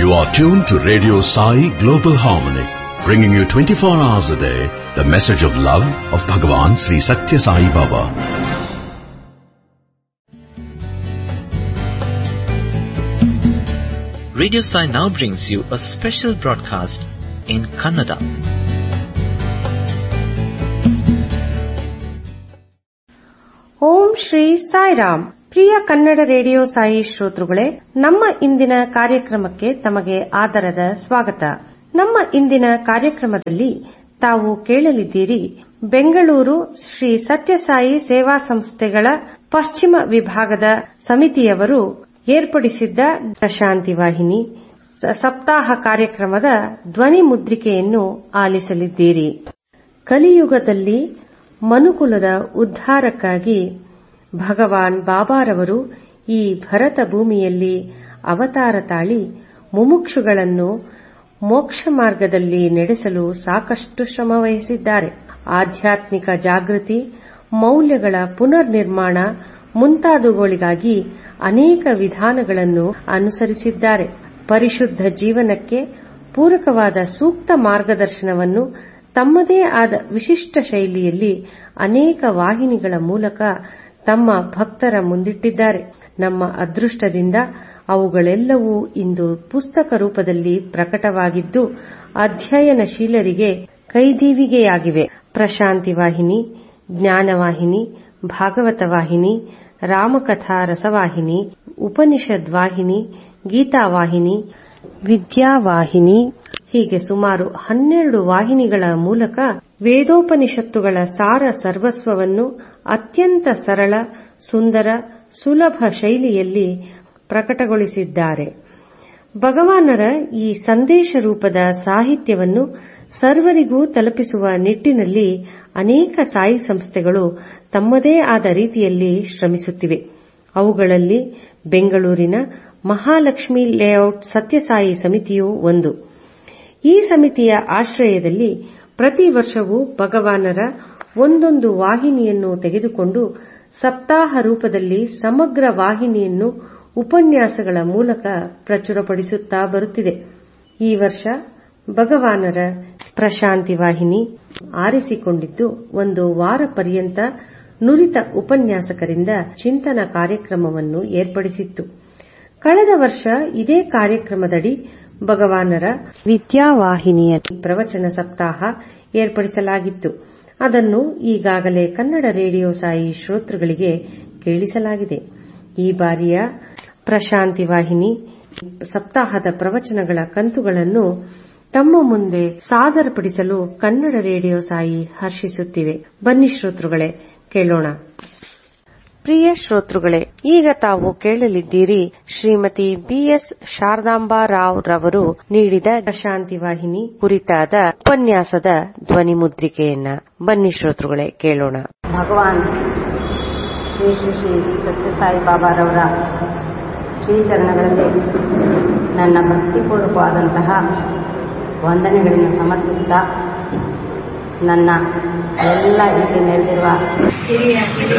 You are tuned to Radio Sai Global Harmony, bringing you 24 hours a day the message of love of Bhagavan Sri Satya Sai Baba. Radio Sai now brings you a special broadcast in Kannada. Om Shri Sairam ಪ್ರಿಯ Kannada radio Sai ಶ್ರೋತೃಗಳೇ ನಮ್ಮ ಇಂದಿನ ಕಾರ್ಯಕ್ರಮಕ್ಕೆ ತಮಗೆ ಆದರದ ಸ್ವಾಗತ ನಮ್ಮ ಇಂದಿನ ಕಾರ್ಯಕ್ರಮದಲ್ಲಿ ತಾವು ಕೇಳಲಿದ್ದೀರಿ ಬೆಂಗಳೂರು ಶ್ರೀ ಸತ್ಯಸಾಯಿ ಸೇವಾ ಸಂಸ್ಥೆಗಳ ಪಶ್ಚಿಮ ವಿಭಾಗದ ಸಮಿತಿಯವರು ಏರ್ಪಡಿಸಿದ್ದ ಶಾಂತಿ ವಾಹಿನಿ ಸಪ್ತಾಹ ಕಾರ್ಯಕ್ರಮದ ಧ್ವನಿ ಮುದ್ರಿಕೆಯನ್ನು ಆಲಿಸಲಿದ್ದೀರಿ ಕಲಿಯುಗದಲ್ಲಿ ಮನುಕುಲದ ಉದ್ಧಾರಕ್ಕಾಗಿ ಭಗವಾನ್ ಬಾಬಾರವರು ಈ ಭರತ ಭೂಮಿಯಲ್ಲಿ ಅವತಾರ ತಾಳಿ ಮುಮುಕ್ಷುಗಳನ್ನು ಮೋಕ್ಷ ಮಾರ್ಗದಲ್ಲಿ ನಡೆಸಲು ಸಾಕಷ್ಟು ಶ್ರಮ ವಹಿಸಿದ್ದಾರೆ ಆಧ್ಯಾತ್ಮಿಕ ಜಾಗೃತಿ ಮೌಲ್ಯಗಳ ಪುನರ್ ನಿರ್ಮಾಣ ಮುಂತಾದವುಗಳಿಗಾಗಿ ಅನೇಕ ವಿಧಾನಗಳನ್ನು ಅನುಸರಿಸಿದ್ದಾರೆ ಪರಿಶುದ್ಧ ಜೀವನಕ್ಕೆ ಪೂರಕವಾದ ಸೂಕ್ತ ಮಾರ್ಗದರ್ಶನವನ್ನು ತಮ್ಮದೇ ಆದ ವಿಶಿಷ್ಟ ಶೈಲಿಯಲ್ಲಿ ಅನೇಕ ವಾಹಿನಿಗಳ ಮೂಲಕ ತಮ್ಮ ಭಕ್ತರ ಮುಂದಿಟ್ಟಿದ್ದಾರೆ ನಮ್ಮ ಅದೃಷ್ಟದಿಂದ ಅವುಗಳೆಲ್ಲವೂ ಇಂದು ಪುಸ್ತಕ ರೂಪದಲ್ಲಿ ಪ್ರಕಟವಾಗಿದ್ದು ಅಧ್ಯಯನಶೀಲರಿಗೆ ಕೈದೀವಿಗೆಯಾಗಿವೆ ಪ್ರಶಾಂತಿ ವಾಹಿನಿ ಜ್ಞಾನವಾಹಿನಿ ಭಾಗವತ ವಾಹಿನಿ ರಾಮಕಥಾ ರಸವಾಹಿನಿ ಉಪನಿಷದ್ ವಾಹಿನಿ ಗೀತಾವಾಹಿನಿ ವಿದ್ಯಾವಾಹಿನಿ ಹೀಗೆ ಸುಮಾರು ಹನ್ನೆರಡು ವಾಹಿನಿಗಳ ಮೂಲಕ ವೇದೋಪನಿಷತ್ತುಗಳ ಸಾರ ಸರ್ವಸ್ವವನ್ನು ಅತ್ಯಂತ ಸರಳ ಸುಂದರ ಸುಲಭ ಶೈಲಿಯಲ್ಲಿ ಪ್ರಕಟಗೊಳಿಸಿದ್ದಾರೆ ಭಗವಾನರ ಈ ಸಂದೇಶ ರೂಪದ ಸಾಹಿತ್ಯವನ್ನು ಸರ್ವರಿಗೂ ತಲುಪಿಸುವ ನಿಟ್ಟಿನಲ್ಲಿ ಅನೇಕ ಸಾಯಿ ಸಂಸ್ಥೆಗಳು ತಮ್ಮದೇ ಆದ ರೀತಿಯಲ್ಲಿ ಶ್ರಮಿಸುತ್ತಿವೆ ಅವುಗಳಲ್ಲಿ ಬೆಂಗಳೂರಿನ ಮಹಾಲಕ್ಷ್ಮಿ ಲೇಔಟ್ ಸತ್ಯಸಾಯಿ ಸಮಿತಿಯೂ ಒಂದು ಈ ಸಮಿತಿಯ ಆಶ್ರಯದಲ್ಲಿ ಪ್ರತಿ ವರ್ಷವೂ ಭಗವಾನರ ಒಂದೊಂದು ವಾಹಿನಿಯನ್ನು ತೆಗೆದುಕೊಂಡು ಸಪ್ತಾಹ ರೂಪದಲ್ಲಿ ಸಮಗ್ರ ವಾಹಿನಿಯನ್ನು ಉಪನ್ಯಾಸಗಳ ಮೂಲಕ ಪ್ರಚುರಪಡಿಸುತ್ತಾ ಬರುತ್ತಿದೆ ಈ ವರ್ಷ ಭಗವಾನರ ಪ್ರಶಾಂತಿ ವಾಹಿನಿ ಆರಿಸಿಕೊಂಡಿದ್ದು ಒಂದು ವಾರ ಪರ್ಯಂತ ನುರಿತ ಉಪನ್ಯಾಸಕರಿಂದ ಚಿಂತನ ಕಾರ್ಯಕ್ರಮವನ್ನು ಏರ್ಪಡಿಸಿತ್ತು ಕಳೆದ ವರ್ಷ ಇದೇ ಕಾರ್ಯಕ್ರಮದಡಿ ಭಗವಾನರ ವಿದ್ಯಾವಾಹಿನಿಯ ಪ್ರವಚನ ಸಪ್ತಾಹ ಏರ್ಪಡಿಸಲಾಗಿತ್ತು ಅದನ್ನು ಈಗಾಗಲೇ ಕನ್ನಡ ರೇಡಿಯೋ ಸಾಯಿ ಶ್ರೋತೃಗಳಿಗೆ ಕೇಳಿಸಲಾಗಿದೆ ಈ ಬಾರಿಯ ಪ್ರಶಾಂತಿ ವಾಹಿನಿ ಸಪ್ತಾಹದ ಪ್ರವಚನಗಳ ಕಂತುಗಳನ್ನು ತಮ್ಮ ಮುಂದೆ ಸಾದರಪಡಿಸಲು ಕನ್ನಡ ರೇಡಿಯೋ ಸಾಯಿ ಹರ್ಷಿಸುತ್ತಿವೆ ಬನ್ನಿ ಶ್ರೋತೃಗಳೇ ಕೇಳೋಣ ಪ್ರಿಯ ಶ್ರೋತೃಗಳೇ ಈಗ ತಾವು ಕೇಳಲಿದ್ದೀರಿ ಶ್ರೀಮತಿ ಬಿಎಸ್ ಶಾರದಾಂಬಾ ರಾವ್ ರವರು ನೀಡಿದ ಶಾಂತಿ ವಾಹಿನಿ ಕುರಿತಾದ ಉಪನ್ಯಾಸದ ಧ್ವನಿ ಮುದ್ರಿಕೆಯನ್ನ ಬನ್ನಿ ಶ್ರೋತೃಗಳೇ ಕೇಳೋಣ ಭಗವಾನ್ ಶ್ರೀ ಶ್ರೀ ಶ್ರೀ ಸತ್ಯಸಾಯಿ ಬಾಬಾರವರ ಶ್ರೀಚರಣಗಳಲ್ಲಿ ನನ್ನ ಭಕ್ತಿಪೂರ್ವಕವಾದಂತಹ ವಂದನೆಗಳನ್ನು ಸಮರ್ಪಿಸ್ತಾ ನನ್ನ ಎಲ್ಲ ಇಲ್ಲಿ ನೆರೆದಿರುವ ಹಿರಿಯ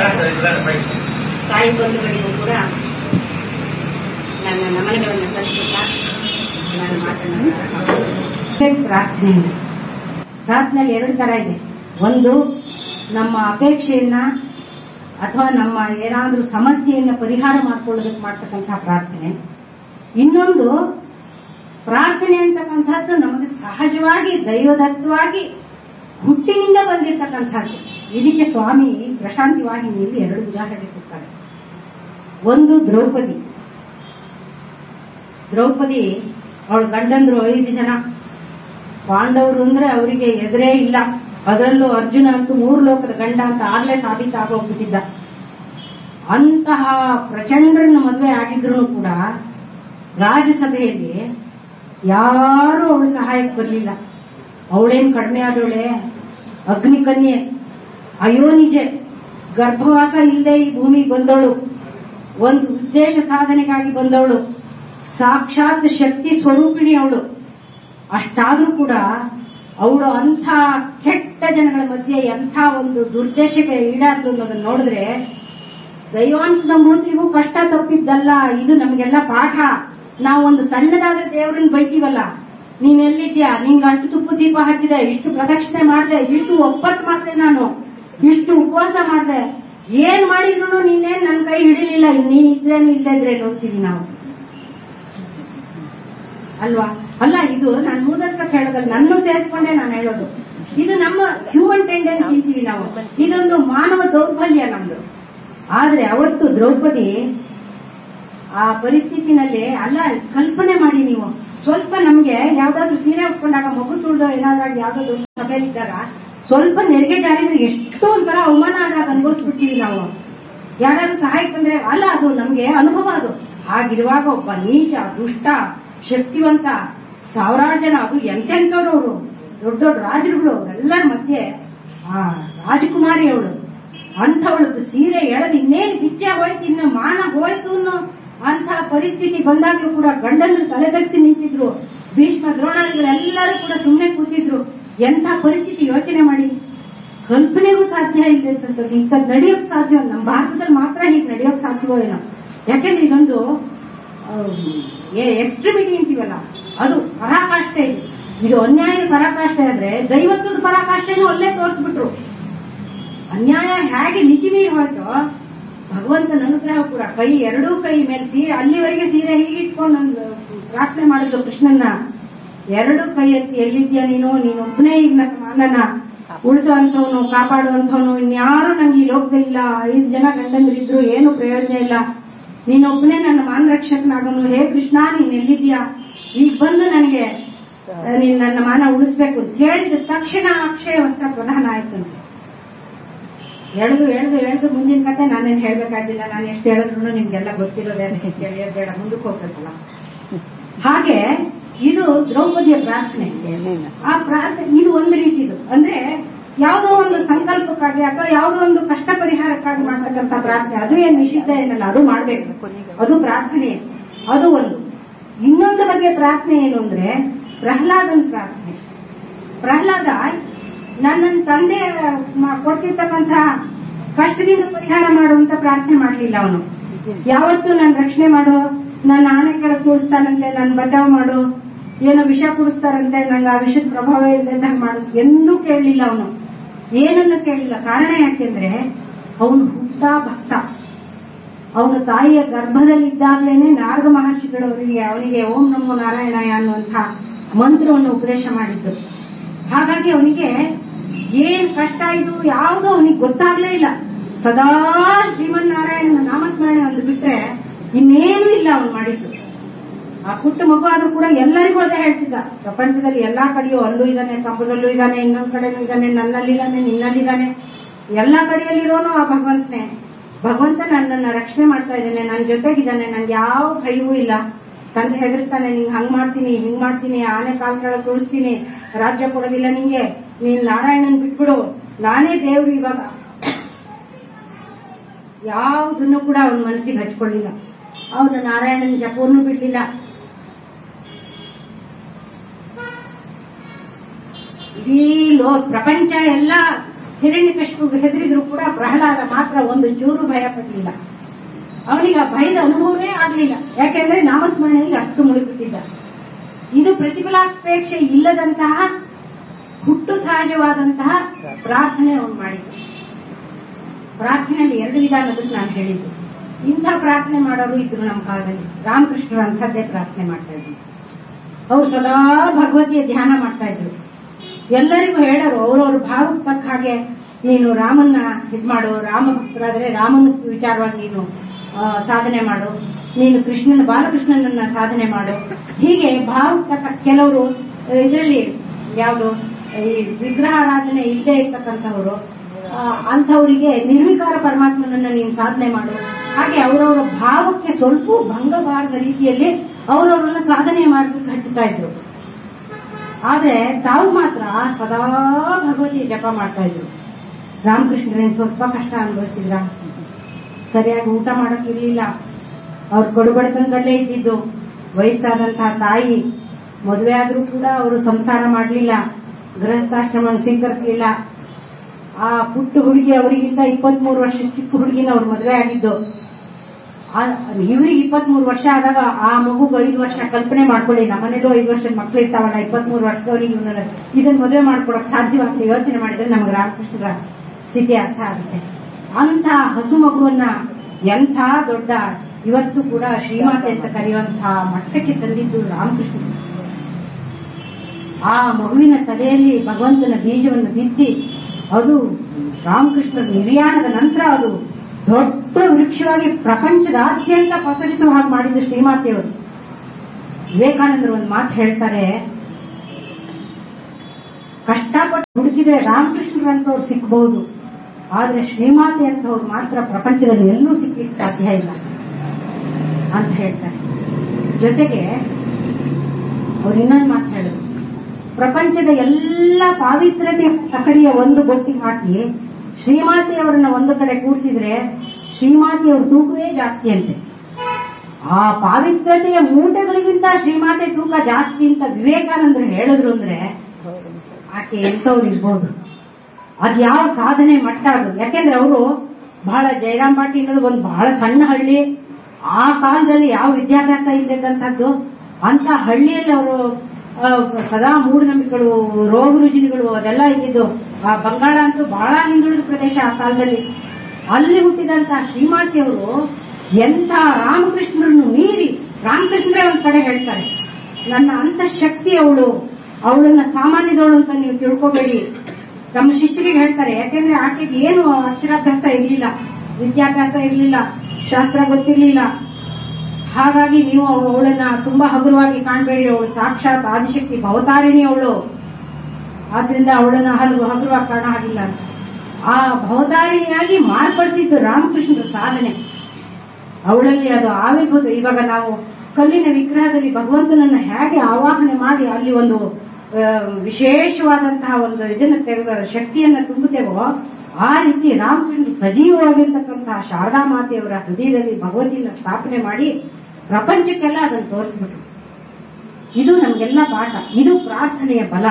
ಸಾಯಿ ಬಂಧುಗಳಿಗೂ ಕೂಡ ನನ್ನ ನಮನಗಳನ್ನು ಸಲ್ಲಿಸುತ್ತಾ ನಾನು ಮಾತನಾಡ ಪ್ರಾರ್ಥನೆ ಪ್ರಾರ್ಥನೆಯಲ್ಲಿ ಎರಡು ತರ ಇದೆ ಒಂದು ನಮ್ಮ ಅಪೇಕ್ಷೆಯನ್ನ ಅಥವಾ ನಮ್ಮ ಏನಾದ್ರೂ ಸಮಸ್ಯೆಯನ್ನ ಪರಿಹಾರ ಮಾಡ್ಕೊಳ್ಳೋದಕ್ಕೆ ಮಾಡ್ತಕ್ಕಂತಹ ಪ್ರಾರ್ಥನೆ ಇನ್ನೊಂದು ಪ್ರಾರ್ಥನೆ ಅಂತಕ್ಕಂಥದ್ದು ನಮಗೆ ಸಹಜವಾಗಿ ದೈವದತ್ತವಾಗಿ ಹುಟ್ಟಿನಿಂದ ಬಂದಿರತಕ್ಕಂಥದ್ದು ಇದಕ್ಕೆ ಸ್ವಾಮಿ ಪ್ರಶಾಂತಿ ವಾಹಿನಿಯಲ್ಲಿ ಎರಡು ಉದಾಹರಣೆ ಕೊಡ್ತಾರೆ ಒಂದು ದ್ರೌಪದಿ ದ್ರೌಪದಿ ಅವಳ ಗಂಡಂದ್ರು ಐದು ಜನ ಪಾಂಡವರು ಅಂದ್ರೆ ಅವರಿಗೆ ಎದುರೇ ಇಲ್ಲ ಅದರಲ್ಲೂ ಅರ್ಜುನ ಅಂತೂ ಮೂರು ಲೋಕದ ಗಂಡ ಅಂತ ಆಗ್ಲೇ ಸಾಬೀತಾಗೋಗ್ಬಿಟ್ಟಿದ್ದ ಅಂತಹ ಪ್ರಚಂಡರನ್ನ ಮದುವೆ ಆಗಿದ್ರು ಕೂಡ ರಾಜ್ಯಸಭೆಯಲ್ಲಿ ಯಾರೂ ಅವಳು ಸಹಾಯಕ್ಕೆ ಬರಲಿಲ್ಲ ಅವಳೇನ್ ಕಡಿಮೆ ಆದವಳೆ ಅಗ್ನಿಕನ್ಯೆ ಅಯೋನಿಜೆ ಗರ್ಭವಾಸ ಇಲ್ಲದೆ ಈ ಭೂಮಿಗೆ ಬಂದವಳು ಒಂದು ಉದ್ದೇಶ ಸಾಧನೆಗಾಗಿ ಬಂದವಳು ಸಾಕ್ಷಾತ್ ಶಕ್ತಿ ಸ್ವರೂಪಿಣಿ ಅವಳು ಅಷ್ಟಾದ್ರೂ ಕೂಡ ಅವಳು ಅಂಥ ಕೆಟ್ಟ ಜನಗಳ ಮಧ್ಯೆ ಎಂಥ ಒಂದು ದುರ್ದೇಶಕ್ಕೆ ಈಡಾದ್ರು ಅನ್ನೋದನ್ನ ನೋಡಿದ್ರೆ ದೈವಾಂಶ ಸಂಭೂತಿಗೂ ಕಷ್ಟ ತಪ್ಪಿದ್ದಲ್ಲ ಇದು ನಮಗೆಲ್ಲ ಪಾಠ ನಾವು ಒಂದು ಸಣ್ಣದಾದ ದೇವರನ್ನ ಬೈತೀವಲ್ಲ ನೀನ್ ಎಲ್ಲಿದ್ಯಾ ನಿಂಗೆ ಅಷ್ಟು ತುಪ್ಪ ದೀಪ ಹಚ್ಚಿದೆ ಇಷ್ಟು ಪ್ರದಕ್ಷಿಣೆ ಮಾಡಿದೆ ಇಷ್ಟು ಒಪ್ಪತ್ತು ಮಾಡಿದೆ ನಾನು ಇಷ್ಟು ಉಪವಾಸ ಮಾಡಿದೆ ಏನ್ ಮಾಡಿದ್ರು ನೀನೇನ್ ನನ್ ಕೈ ಹಿಡಿಲಿಲ್ಲ ನೀನ್ ಇದ್ರೇನು ಇಲ್ಲದೆ ಇದ್ರೆ ನೋಡ್ತೀವಿ ನಾವು ಅಲ್ವಾ ಅಲ್ಲ ಇದು ನಾನು ಮೂದರ್ಸ ಹೇಳೋದಲ್ಲ ನನ್ನ ಸೇರಿಸ್ಕೊಂಡೆ ನಾನು ಹೇಳೋದು ಇದು ನಮ್ಮ ಹ್ಯೂಮನ್ ಟೆಂಡೆನ್ಸಿ ಅಂತೀವಿ ನಾವು ಇದೊಂದು ಮಾನವ ದೌರ್ಬಲ್ಯ ನಮ್ದು ಆದ್ರೆ ಅವತ್ತು ದ್ರೌಪದಿ ಆ ಪರಿಸ್ಥಿತಿನಲ್ಲಿ ಅಲ್ಲ ಕಲ್ಪನೆ ಮಾಡಿ ನೀವು ಸ್ವಲ್ಪ ನಮ್ಗೆ ಯಾವ್ದಾದ್ರು ಸೀರೆ ಉಟ್ಕೊಂಡಾಗ ಮಗು ತುಳಿದೋ ಏನಾದ್ರಾಗ ಯಾವ್ದಾದ್ರು ಸಭೆಯಲ್ಲಿದ್ದಾಗ ಸ್ವಲ್ಪ ನೆರಿಗೆ ಜಾರಿದ್ರೆ ಎಷ್ಟೋ ಒಂಥರ ಅವಮಾನ ಆದಾಗ ಅನುಭವಿಸ್ಬಿಡ್ತೀವಿ ನಾವು ಯಾರಾದ್ರೂ ಸಹಾಯಕ್ಕೆ ಬಂದ್ರೆ ಅಲ್ಲ ಅದು ನಮ್ಗೆ ಅನುಭವ ಅದು ಹಾಗಿರುವಾಗ ಒಬ್ಬ ನೀಚ ದುಷ್ಟ ಶಕ್ತಿವಂತ ಸಾವಿರಾರು ಜನ ಅದು ಎಂತೆಂಥವ್ರು ಅವರು ದೊಡ್ಡ ದೊಡ್ಡ ರಾಜರುಗಳು ಅವರೆಲ್ಲರ ಮಧ್ಯೆ ಆ ರಾಜಕುಮಾರಿ ಅವಳು ಅಂಥವಳದ್ದು ಸೀರೆ ಎಳೆದು ಇನ್ನೇನು ಬಿಚ್ಚೆ ಹೋಯ್ತು ಇನ್ನು ಮಾನ ಹೋಯ್ತು ಅನ್ನೋ ಅಂಥ ಪರಿಸ್ಥಿತಿ ಬಂದಾಗ್ಲೂ ಕೂಡ ಗಂಡನ್ನು ತಲೆದಗ್ಸಿ ನಿಂತಿದ್ರು ಭೀಷ್ಮ ದ್ರೋಣಾದಿಗಳೆಲ್ಲರೂ ಕೂಡ ಸುಮ್ಮನೆ ಕೂತಿದ್ರು ಎಂಥ ಪರಿಸ್ಥಿತಿ ಯೋಚನೆ ಮಾಡಿ ಕಲ್ಪನೆಗೂ ಸಾಧ್ಯ ಇಲ್ಲ ಅಂತಂದ್ರೆ ಇಂಥದ್ದು ನಡೆಯೋಕ್ ಸಾಧ್ಯ ನಮ್ಮ ಭಾರತದಲ್ಲಿ ಮಾತ್ರ ಹೀಗೆ ನಡೆಯೋಕ್ ಸಾಧ್ಯವೋ ಏನೋ ಯಾಕೆಂದ್ರೆ ಇದೊಂದು ಎಕ್ಸ್ಟ್ರಿಮಿಟಿ ಅಂತೀವಲ್ಲ ಅದು ಪರಾಕಾಷ್ಠೆ ಇದು ಇದು ಅನ್ಯಾಯ ಪರಾಕಾಷ್ಠೆ ಆದ್ರೆ ದೈವತ್ವದ ಪರಾಕಾಷ್ಠೆನೂ ಅಲ್ಲೇ ತೋರಿಸ್ಬಿಟ್ರು ಅನ್ಯಾಯ ಹೇಗೆ ಮಿತಿ ಮೀರಿ ಹೋಯ್ತು ಭಗವಂತನ ಅನುಗ್ರಹ ಕೂಡ ಕೈ ಎರಡೂ ಕೈ ಮೇಲೆ ಸೀರೆ ಅಲ್ಲಿವರೆಗೆ ಸೀರೆ ಹೀಗೆ ಇಟ್ಕೊಂಡು ಒಂದು ಪ್ರಾರ್ಥನೆ ಮಾಡಿದ್ರು ಕೃಷ್ಣನ್ನ ಎರಡು ಕೈ ಎತ್ತಿ ಎಲ್ಲಿದ್ಯಾ ನೀನು ನೀನು ಒಬ್ಬನೇ ಈಗ ನನ್ನ ಮಾನನ ಉಳಿಸುವಂತವನು ಕಾಪಾಡುವಂತವನು ಇನ್ಯಾರು ನಂಗೆ ಈ ಲೋಕದಲ್ಲಿಲ್ಲ ಐದು ಜನ ಗಂಡಂದ್ರಿದ್ರು ಏನು ಪ್ರಯೋಜನ ಇಲ್ಲ ನೀನೊಬ್ಬನೇ ನನ್ನ ಮಾನ ರಕ್ಷಕನಾಗನು ಹೇ ಕೃಷ್ಣ ನೀನ್ ಎಲ್ಲಿದ್ಯಾ ಈಗ ಬಂದು ನನಗೆ ನೀನ್ ನನ್ನ ಮಾನ ಉಳಿಸ್ಬೇಕು ಅಂತ ಹೇಳಿದ ತಕ್ಷಣ ಅಕ್ಷಯ ವಸ್ತ್ರ ಪ್ರಧಾನ ಆಯ್ತು ಎಳೆದು ಎಳೆದು ಎಳೆದು ಮುಂದಿನ ಕತೆ ನಾನೇನ್ ಹೇಳ್ಬೇಕಾಗಿಲ್ಲ ನಾನು ಎಷ್ಟು ಹೇಳಿದ್ರು ನಿಮ್ಗೆಲ್ಲ ಗೊತ್ತಿರೋದೇ ಅದಕ್ಕೆ ಕೇಳಿಯೋದು ಬೇಡ ಮುಂದಕ್ಕೆ ಹೋಗ್ಬೇಕಲ್ಲ ಹಾಗೆ ಇದು ದ್ರೌಪದಿಯ ಪ್ರಾರ್ಥನೆ ಆ ಪ್ರಾರ್ಥನೆ ಇದು ಒಂದು ರೀತಿದು ಅಂದ್ರೆ ಯಾವುದೋ ಒಂದು ಸಂಕಲ್ಪಕ್ಕಾಗಿ ಅಥವಾ ಯಾವುದೋ ಒಂದು ಕಷ್ಟ ಪರಿಹಾರಕ್ಕಾಗಿ ಮಾಡ್ತಕ್ಕಂಥ ಪ್ರಾರ್ಥನೆ ಅದು ಏನ್ ನಿಷಿದ್ಧ ಏನಲ್ಲ ಅದು ಮಾಡ್ಬೇಕು ಅದು ಪ್ರಾರ್ಥನೆ ಅದು ಒಂದು ಇನ್ನೊಂದು ಬಗ್ಗೆ ಪ್ರಾರ್ಥನೆ ಏನು ಅಂದ್ರೆ ಪ್ರಹ್ಲಾದನ್ ಪ್ರಾರ್ಥನೆ ಪ್ರಹ್ಲಾದ ನನ್ನ ತಂದೆ ಮ- ಕೊಡ್ತಿರ್ತಕ್ಕಂಥ ಕಷ್ಟದಿಂದ ಪರಿಹಾರ ಮಾಡುವಂತ ಪ್ರಾರ್ಥನೆ ಮಾಡಲಿಲ್ಲ ಅವನು ಯಾವತ್ತು ನಾನು ರಕ್ಷಣೆ ಮಾಡು ನನ್ನ ಆನೆ ಕೆಳಗೆ ಕೂಡಿಸ್ತಾನಂತೆ ನನ್ನ ಬಚಾವ್ ಮಾಡು ಏನೋ ವಿಷ ಕುಡಿಸ್ತಾರಂತೆ ನಂಗೆ ಆ ವಿಷದ ಪ್ರಭಾವ ಇಲ್ಲದಂಗೆ ಮಾಡು ಎಂದೂ ಕೇಳಲಿಲ್ಲ ಅವನು ಏನನ್ನು ಕೇಳಲಿಲ್ಲ ಕಾರಣ ಯಾಕೆಂದ್ರೆ ಅವನು ಹುಟ್ಟ ಭಕ್ತ ಅವನ ತಾಯಿಯ ಗರ್ಭದಲ್ಲಿದ್ದಾಗಲೇನೆ ನಾರದ ಮಹರ್ಷಿಗಳವರಿಗೆ ಅವನಿಗೆ ಓಂ ನಮೋ ನಾರಾಯಣಾಯ ಅನ್ನುವಂಥ ಮಂತ್ರವನ್ನು ಉಪದೇಶ ಮಾಡಿದ್ದು ಹಾಗಾಗಿ ಅವನಿಗೆ ಏನ್ ಕಷ್ಟ ಇದು ಯಾವುದು ಅವನಿಗೆ ಗೊತ್ತಾಗ್ಲೇ ಇಲ್ಲ ಸದಾ ಶ್ರೀಮನ್ನಾರಾಯಣನ ನಾಮಸ್ಮರಣೆ ಒಂದು ಬಿಟ್ರೆ ಇನ್ನೇನು ಇಲ್ಲ ಅವನು ಮಾಡಿದ್ದು ಆ ಪುಟ್ಟ ಮಗು ಆದ್ರೂ ಕೂಡ ಎಲ್ಲರಿಗೂ ಅದೇ ಹೇಳ್ತಿದ್ದ ಪ್ರಪಂಚದಲ್ಲಿ ಎಲ್ಲಾ ಕಡೆಯೂ ಅಲ್ಲೂ ಇದ್ದಾನೆ ಕಂಬದಲ್ಲೂ ಇದ್ದಾನೆ ಇನ್ನೊಂದ್ ಕಡೆನೂ ಇದ್ದಾನೆ ನನ್ನಲ್ಲಿದ್ದಾನೆ ನಿನ್ನಲ್ಲಿದ್ದಾನೆ ಎಲ್ಲಾ ಕಡೆಯಲ್ಲಿರೋನು ಆ ಭಗವಂತನೇ ಭಗವಂತ ನನ್ನನ್ನ ರಕ್ಷಣೆ ಮಾಡ್ತಾ ಇದ್ದಾನೆ ನನ್ನ ಜೊತೆಗಿದ್ದಾನೆ ನನ್ಗೆ ಯಾವ ಭಯವೂ ಇಲ್ಲ ತಂದೆ ಹೆದರ್ಸ್ತಾನೆ ನಿಂಗೆ ಹಂಗ್ ಮಾಡ್ತೀನಿ ಹಿಂಗ್ ಮಾಡ್ತೀನಿ ಆನೆ ಕಾಲ್ ಕೆಳಗೆ ತೋರಿಸ್ತೀನಿ ರಾಜ್ಯ ಕೊಡೋದಿಲ್ಲ ನಿಂಗೆ ನೀನ್ ನಾರಾಯಣನ್ ಬಿಟ್ಬಿಡು ನಾನೇ ದೇವ್ರು ಇವಾಗ ಯಾವುದನ್ನು ಕೂಡ ಅವನ ಮನಸ್ಸಿಗೆ ಹಚ್ಕೊಳ್ಳಿಲ್ಲ ಅವನು ನಾರಾಯಣನ ಜಪವನ್ನು ಬಿಡ್ಲಿಲ್ಲ ಇಡೀ ಲೋ ಪ್ರಪಂಚ ಎಲ್ಲ ಹಿರಣ್ಯಕಶಿಪುಗೆ ಹೆದರಿದ್ರು ಕೂಡ ಪ್ರಹ್ಲಾದ ಮಾತ್ರ ಒಂದು ಚೂರು ಭಯ ಪಡಲಿಲ್ಲ ಅವನಿಗೆ ಆ ಭಯದ ಅನುಭವವೇ ಆಗಲಿಲ್ಲ ಯಾಕೆಂದ್ರೆ ನಾಮಸ್ಮರಣೆಯಲ್ಲಿ ಅಷ್ಟು ಮುಳುಗುತ್ತಿದ್ದ ಇದು ಪ್ರತಿಫಲಾಪೇಕ್ಷೆ ಇಲ್ಲದಂತಹ ಹುಟ್ಟು ಸಹಜವಾದಂತಹ ಪ್ರಾರ್ಥನೆ ಅವನು ಮಾಡಿದ್ದು ಪ್ರಾರ್ಥನೆಯಲ್ಲಿ ಎರಡು ವಿಧ ಅನ್ನೋದಕ್ಕೆ ನಾನು ಹೇಳಿದ್ದು ಇಂಥ ಪ್ರಾರ್ಥನೆ ಮಾಡೋರು ಇದ್ರು ನಮ್ಮ ಕಾಲದಲ್ಲಿ ರಾಮಕೃಷ್ಣರು ಅಂಥದ್ದೇ ಪ್ರಾರ್ಥನೆ ಮಾಡ್ತಾ ಇದ್ರು ಅವ್ರು ಸದಾ ಭಗವತಿಯ ಧ್ಯಾನ ಮಾಡ್ತಾ ಇದ್ರು ಎಲ್ಲರಿಗೂ ಹೇಳೋರು ಅವ್ರವ್ರ ಭಾವಕ್ಕೆ ತಕ್ಕ ಹಾಗೆ ನೀನು ರಾಮನ್ನ ಇದ್ ಮಾಡು ರಾಮ ಭಕ್ತರಾದ್ರೆ ರಾಮನ ವಿಚಾರವಾಗಿ ನೀನು ಆ, ಸಾಧನೆ ಮಾಡು ನೀನು ಕೃಷ್ಣನ ಬಾಲಕೃಷ್ಣನನ್ನ ಸಾಧನೆ ಮಾಡು ಹೀಗೆ ಭಾವಕ್ಕೆ ತಕ್ಕ ಕೆಲವರು ಇದರಲ್ಲಿ ಯಾವುದು ಈ ವಿಗ್ರಹಾರಾಧನೆ ಇಲ್ಲದೆ ಇರ್ತಕ್ಕಂಥವರು ಆ, ಅಂಥವರಿಗೆ ನಿರ್ವಿಕಾರ ಪರಮಾತ್ಮನನ್ನ ನೀನು ಸಾಧನೆ ಮಾಡು ಹಾಗೆ ಅವರವರ ಭಾವಕ್ಕೆ ಸ್ವಲ್ಪ ಭಂಗಬಾರದ ರೀತಿಯಲ್ಲಿ ಅವರವರನ್ನ ಸಾಧನೆ ಮಾಡಲಿಕ್ಕೆ ಹಚ್ಚುತ್ತಾ ಇದ್ರು ಆದ್ರೆ ತಾವು ಮಾತ್ರ ಸದಾ ಭಗವತಿಯ ಜಪ ಮಾಡ್ತಾ ಇದ್ರು ರಾಮಕೃಷ್ಣರೇನು ಸ್ವಲ್ಪ ಕಷ್ಟ ಅನುಭವಿಸಿದ್ರ ಸರಿಯಾಗಿ ಊಟ ಮಾಡಕ್ ಇರ್ಲಿಲ್ಲ ಅವ್ರು ಕೊಡುಬಡತನದಲ್ಲೇ ಇದ್ದಿದ್ದು ವಯಸ್ಸಾದಂತಹ ತಾಯಿ ಮದುವೆ ಆದ್ರೂ ಕೂಡ ಅವರು ಸಂಸಾರ ಮಾಡಲಿಲ್ಲ ಗೃಹಸ್ಥಾಶ್ರಮ ಸ್ವೀಕರಿಸಲಿಲ್ಲ ಆ ಪುಟ್ಟ ಹುಡುಗಿ ಅವರಿಗಿಂತ ಇಪ್ಪತ್ಮೂರು ವರ್ಷ ಚಿಕ್ಕ ಹುಡುಗಿನ ಅವ್ರು ಮದುವೆ ಆಗಿದ್ದು ಇವ್ರಿಗೆ ಇಪ್ಪತ್ಮೂರು ವರ್ಷ ಆದಾಗ ಆ ಮಗುಗೆ ಐದು ವರ್ಷ ಕಲ್ಪನೆ ಮಾಡ್ಕೊಳ್ಳಿ ನಮ್ಮನೇಲೂ ಐದು ವರ್ಷದ ಮಕ್ಳು ಇರ್ತಾವಲ್ಲ ಇಪ್ಪತ್ಮೂರು ವರ್ಷದವ್ರಿಗೆ ಇವನ್ನ ಇದನ್ನ ಮದುವೆ ಮಾಡ್ಕೊಡಕ್ ಸಾಧ್ಯವಾಗ್ತದೆ ಯೋಚನೆ ಮಾಡಿದ್ರೆ ನಮಗೆ ರಾಮಕೃಷ್ಣರ ಸ್ಥಿತಿ ಅರ್ಥ ಆಗುತ್ತೆ ಅಂತ ಹಸು ಮಗುವನ್ನ ಎಂಥ ದೊಡ್ಡ ಇವತ್ತು ಕೂಡ ಶ್ರೀಮಾತೆ ಅಂತ ಕರೆಯುವಂತಹ ಮಟ್ಟಕ್ಕೆ ತಂದಿದ್ದು ರಾಮಕೃಷ್ಣ ಆ ಮಗುವಿನ ತಲೆಯಲ್ಲಿ ಭಗವಂತನ ಬೀಜವನ್ನು ಬಿತ್ತಿ ಅದು ರಾಮಕೃಷ್ಣರ ನಿರ್ಯಾಣದ ನಂತರ ಅದು ದೊಡ್ಡ ವೃಕ್ಷವಾಗಿ ಪ್ರಪಂಚದಾದ್ಯಂತ ಪಸರಿಸುವ ಹಾಗೆ ಮಾಡಿದ್ದು ಶ್ರೀಮಾತೆಯವರು ವಿವೇಕಾನಂದರು ಒಂದು ಮಾತು ಹೇಳ್ತಾರೆ ಕಷ್ಟಪಟ್ಟು ಹುಡುಕಿದ್ರೆ ರಾಮಕೃಷ್ಣರಂತವ್ರು ಸಿಕ್ಕಬಹುದು ಆದ್ರೆ ಶ್ರೀಮಾತೆ ಅಂತವ್ರು ಮಾತ್ರ ಪ್ರಪಂಚದಲ್ಲಿ ಎಲ್ಲೂ ಸಿಕ್ಲಿಕ್ಕೆ ಸಾಧ್ಯ ಇಲ್ಲ ಅಂತ ಹೇಳ್ತಾರೆ ಜೊತೆಗೆ ಅವ್ರು ಇನ್ನೊಂದು ಮಾತು ಹೇಳಿದ್ರು ಪ್ರಪಂಚದ ಎಲ್ಲ ಪಾವಿತ್ರತೆ ಸಕಡಿಯ ಒಂದು ಬೊಟ್ಟಿಗೆ ಹಾಕಿ ಶ್ರೀಮಾತೆಯವರನ್ನ ಒಂದು ಕಡೆ ಕೂಡಿಸಿದ್ರೆ ಶ್ರೀಮಾತೆಯವ್ರ ತೂಕವೇ ಜಾಸ್ತಿ ಅಂತೆ ಆ ಪಾವಿತ್ರತೆಯ ಮೂಟೆಗಳಿಗಿಂತ ಶ್ರೀಮಾತೆ ತೂಕ ಜಾಸ್ತಿ ಅಂತ ವಿವೇಕಾನಂದರು ಹೇಳಿದ್ರು ಅಂದ್ರೆ ಆಕೆ ಎಂತವ್ರು ಇರ್ಬೋದು ಅದ್ ಯಾವ ಸಾಧನೆ ಮಟ್ಟ ಅದು ಯಾಕೆಂದ್ರೆ ಅವರು ಬಹಳ ಜಯರಾಮ್ ಪಾಟಿ ಅನ್ನೋದು ಒಂದು ಬಹಳ ಸಣ್ಣ ಹಳ್ಳಿ ಆ ಕಾಲದಲ್ಲಿ ಯಾವ ವಿದ್ಯಾಭ್ಯಾಸ ಇಲ್ಲದಂತದ್ದು ಅಂತ ಹಳ್ಳಿಯಲ್ಲಿ ಅವರು ಸದಾ ಮೂಢನಂಬಿಕೆಗಳು ರೋಗ ರುಜಿನಗಳು ಅದೆಲ್ಲ ಇದ್ದಿದ್ದು ಆ ಬಂಗಾಳ ಅಂತೂ ಬಹಳ ಹಿಂದುಳಿದ ಪ್ರದೇಶ ಆ ಕಾಲದಲ್ಲಿ ಅಲ್ಲಿ ಹುಟ್ಟಿದಂತಹ ಶ್ರೀಮಾತೆಯವರು ಎಂಥ ರಾಮಕೃಷ್ಣರನ್ನು ಮೀರಿ ರಾಮಕೃಷ್ಣರೇ ಒಂದ್ ಕಡೆ ಹೇಳ್ತಾರೆ ನನ್ನ ಅಂತಃಶಕ್ತಿ ಅವಳು ಅವಳನ್ನ ಸಾಮಾನ್ಯದವಳು ಅಂತ ನೀವು ತಿಳ್ಕೋಬೇಡಿ ತಮ್ಮ ಶಿಷ್ಯರಿಗೆ ಹೇಳ್ತಾರೆ ಯಾಕೆಂದ್ರೆ ಆಕೆಗೆ ಏನು ಅಕ್ಷರಾಭ್ಯಾಸ ಇರಲಿಲ್ಲ ವಿದ್ಯಾಭ್ಯಾಸ ಇರಲಿಲ್ಲ ಶಾಸ್ತ್ರ ಗೊತ್ತಿರಲಿಲ್ಲ ಹಾಗಾಗಿ ನೀವು ಅವಳನ್ನ ತುಂಬಾ ಹಗುರವಾಗಿ ಕಾಣಬೇಡಿ ಅವಳು ಸಾಕ್ಷಾತ್ ಆದಿಶಕ್ತಿ ಭವತಾರಿಣಿ ಅವಳು ಆದ್ರಿಂದ ಅವಳನ್ನ ಹಲವು ಹಗುರವಾಗಿ ಕಾಣ ಹಾಗಿಲ್ಲ ಆ ಭವತಾರಿಣಿಯಾಗಿ ಮಾರ್ಪಡಿಸಿದ್ದು ರಾಮಕೃಷ್ಣರ ಸಾಧನೆ ಅವಳಲ್ಲಿ ಅದು ಆವಿರ್ಭೂತ ಇವಾಗ ನಾವು ಕಲ್ಲಿನ ವಿಗ್ರಹದಲ್ಲಿ ಭಗವಂತನನ್ನ ಹೇಗೆ ಆವಾಹನೆ ಮಾಡಿ ಅಲ್ಲಿ ಒಂದು ವಿಶೇಷವಾದಂತಹ ಒಂದು ಇದನ್ನ ತೆಗೆದ ಶಕ್ತಿಯನ್ನ ತುಂಬುತ್ತೇವೋ ಆ ರೀತಿ ರಾಮಕೃಷ್ಣ ಸಜೀವವಾಗಿರ್ತಕ್ಕಂತಹ ಶಾರದಾ ಮಾತೆಯವರ ಹೃದಯದಲ್ಲಿ ಭಗವತಿಯನ್ನ ಸ್ಥಾಪನೆ ಮಾಡಿ ಪ್ರಪಂಚಕ್ಕೆಲ್ಲ ಅದನ್ನು ತೋರಿಸ್ಬಿಟ್ರು ಇದು ನಮಗೆಲ್ಲ ಪಾಠ ಇದು ಪ್ರಾರ್ಥನೆಯ ಬಲ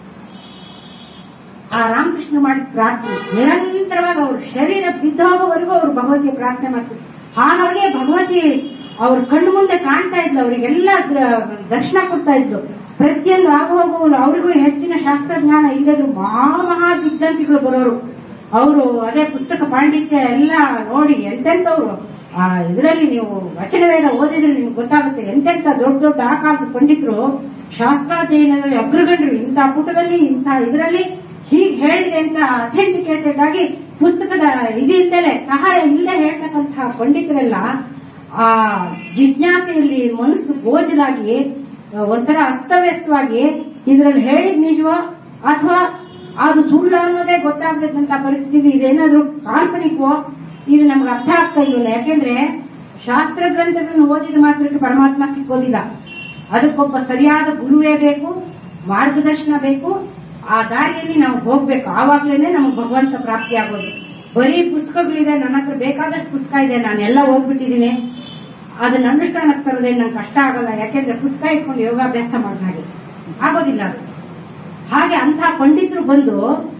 ಆ ರಾಮಕೃಷ್ಣ ಮಾಡಿದ ಪ್ರಾರ್ಥನೆ ನಿರಂತರವಾಗಿ ಅವ್ರ ಶರೀರ ಬಿದ್ದೋಗೋವರೆಗೂ ಅವರು ಭಗವತಿಯ ಪ್ರಾರ್ಥನೆ ಮಾಡ್ತಿದ್ರು ಹಾಗಾಗಿ ಭಗವತಿ ಅವ್ರ ಕಣ್ಣು ಮುಂದೆ ಕಾಣ್ತಾ ಇದ್ಲು ಅವರಿಗೆಲ್ಲ ದರ್ಶನ ಕೊಡ್ತಾ ಇದ್ಲು ಪ್ರತಿಯೊಂದು ಆಗ ಹೋಗುವವರು ಅವ್ರಿಗೂ ಹೆಚ್ಚಿನ ಶಾಸ್ತ್ರಜ್ಞಾನ ಇಲ್ಲದ್ರು ಮಹಾ ಮಹಾ ದಿಗ್ಗಂತಿಗಳು ಬರೋರು ಅವರು ಅದೇ ಪುಸ್ತಕ ಪಾಂಡಿತ್ಯ ಎಲ್ಲ ನೋಡಿ ಎಂತೆಂತವ್ರು ಆ ಇದರಲ್ಲಿ ನೀವು ವಚನವೇದ ಓದಿದ್ರೆ ನಿಮ್ಗೆ ಗೊತ್ತಾಗುತ್ತೆ ಎಂತೆಂತ ದೊಡ್ಡ ದೊಡ್ಡ ಆಕಾರದ ಪಂಡಿತರು ಶಾಸ್ತ್ರಾಧ್ಯಯನದಲ್ಲಿ ಅಗ್ರಗಣ್ಯರು ಇಂಥ ಪುಟದಲ್ಲಿ ಇಂಥ ಇದರಲ್ಲಿ ಹೀಗೆ ಹೇಳಿದೆ ಅಂತ ಅಥೆಂಟಿಕೇಟೆಡ್ ಆಗಿ ಪುಸ್ತಕದ ಇದಿಲ್ದಲೆ ಸಹಾಯ ಇಲ್ಲದೆ ಹೇಳ್ತಕ್ಕಂತಹ ಪಂಡಿತರೆಲ್ಲ ಆ ಜಿಜ್ಞಾಸೆಯಲ್ಲಿ ಮನಸ್ಸು ಗೋಜಲಾಗಿ ಒಂಥರ ಅಸ್ತವ್ಯಸ್ತವಾಗಿ ಇದರಲ್ಲಿ ಹೇಳಿದ್ ನಿಜವೋ ಅಥವಾ ಅದು ಸುಳ್ಳು ಅನ್ನೋದೇ ಗೊತ್ತಾಗದಂತ ಪರಿಸ್ಥಿತಿ ಇದೇನಾದ್ರೂ ಕಾಲ್ಪನಿಕವೋ ಇದು ನಮ್ಗೆ ಅರ್ಥ ಆಗ್ತಾ ಇಲ್ವಲ್ಲ ಯಾಕೆಂದ್ರೆ ಶಾಸ್ತ್ರ ಗ್ರಂಥಗಳನ್ನು ಓದಿದ ಮಾತ್ರಕ್ಕೆ ಪರಮಾತ್ಮ ಸಿಕ್ಕೋದಿಲ್ಲ ಅದಕ್ಕೊಬ್ಬ ಸರಿಯಾದ ಗುರುವೇ ಬೇಕು ಮಾರ್ಗದರ್ಶನ ಬೇಕು ಆ ದಾರಿಯಲ್ಲಿ ನಾವು ಹೋಗ್ಬೇಕು ಆವಾಗ್ಲೇನೆ ನಮಗೆ ಭಗವಂತ ಪ್ರಾಪ್ತಿ ಆಗೋದು ಬರೀ ಪುಸ್ತಕಗಳಿದೆ ನನ್ನ ಹತ್ರ ಬೇಕಾದಷ್ಟು ಪುಸ್ತಕ ಇದೆ ನಾನು ಎಲ್ಲ ಓದ್ಬಿಟ್ಟಿದ್ದೀನಿ ಅದನ್ನ ಅನುಷ್ಠಾನಕ್ಕೆ ತರೋದೇ ನಂಗೆ ಕಷ್ಟ ಆಗಲ್ಲ ಯಾಕೆಂದ್ರೆ ಪುಸ್ತಕ ಇಟ್ಕೊಂಡು ಯೋಗಾಭ್ಯಾಸ ಮಾಡಿದ ಹಾಗೆ ಆಗೋದಿಲ್ಲ ಅದು ಹಾಗೆ ಅಂಥ ಪಂಡಿತರು ಬಂದು